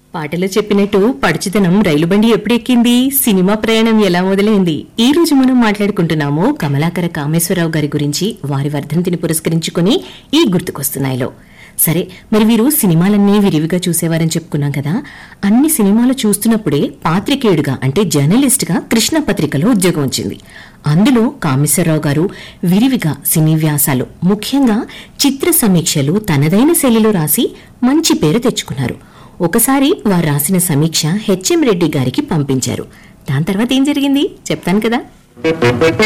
పాటలో చెప్పినట్టు పడుచుదనం రైలు బండి ఎప్పుడు ఎక్కింది సినిమా ప్రయాణం ఎలా మొదలైంది ఈ రోజు మనం మాట్లాడుకుంటున్నాము కమలాకర కామేశ్వరరావు గారి గురించి వారి వర్ధంతిని పురస్కరించుకుని ఈ గుర్తుకొస్తున్నాయిలో సరే మరి వీరు సినిమాలన్నీ విరివిగా చూసేవారని చెప్పుకున్నాం కదా అన్ని సినిమాలు చూస్తున్నప్పుడే పాత్రికేయుడిగా అంటే జర్నలిస్ట్ గా కృష్ణ పత్రికలో ఉద్యోగం వచ్చింది అందులో కామేశ్వరరావు గారు విరివిగా సినీ వ్యాసాలు ముఖ్యంగా చిత్ర సమీక్షలు తనదైన శైలిలో రాసి మంచి పేరు తెచ్చుకున్నారు ఒకసారి వారు రాసిన సమీక్ష హెచ్ఎం రెడ్డి గారికి పంపించారు దాని తర్వాత ఏం జరిగింది చెప్తాను కదా